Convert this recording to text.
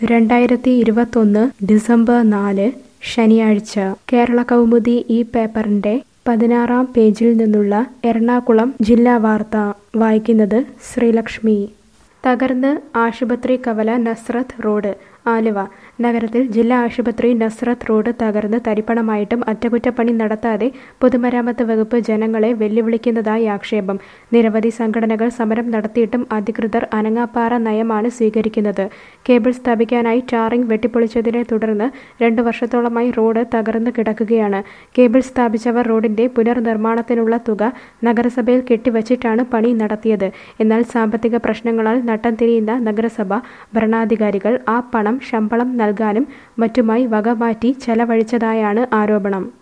രണ്ടായിരത്തി ഇരുപത്തൊന്ന് ഡിസംബർ നാല് ശനിയാഴ്ച കേരള കൗമുദി ഈ പേപ്പറിന്റെ പതിനാറാം പേജിൽ നിന്നുള്ള എറണാകുളം ജില്ലാ വാർത്ത വായിക്കുന്നത് ശ്രീലക്ഷ്മി തകർന്ന് ആശുപത്രി കവല നസ്രത്ത് റോഡ് ആലുവ നഗരത്തിൽ ജില്ലാ ആശുപത്രി നസ്രത്ത് റോഡ് തകർന്ന് തരിപ്പണമായിട്ടും അറ്റകുറ്റപ്പണി നടത്താതെ പൊതുമരാമത്ത് വകുപ്പ് ജനങ്ങളെ വെല്ലുവിളിക്കുന്നതായി ആക്ഷേപം നിരവധി സംഘടനകൾ സമരം നടത്തിയിട്ടും അധികൃതർ അനങ്ങാപ്പാറ നയമാണ് സ്വീകരിക്കുന്നത് കേബിൾ സ്ഥാപിക്കാനായി ടാറിംഗ് വെട്ടിപ്പൊളിച്ചതിനെ തുടർന്ന് രണ്ടു വർഷത്തോളമായി റോഡ് തകർന്നു കിടക്കുകയാണ് കേബിൾ സ്ഥാപിച്ചവർ റോഡിന്റെ പുനർനിർമ്മാണത്തിനുള്ള തുക നഗരസഭയിൽ കെട്ടിവച്ചിട്ടാണ് പണി നടത്തിയത് എന്നാൽ സാമ്പത്തിക പ്രശ്നങ്ങളാൽ നട്ടം തിരിയുന്ന നഗരസഭ ഭരണാധികാരികൾ ആ പണം ശമ്പളം നൽകാനും മറ്റുമായി വകമാറ്റി ചെലവഴിച്ചതായാണ് ആരോപണം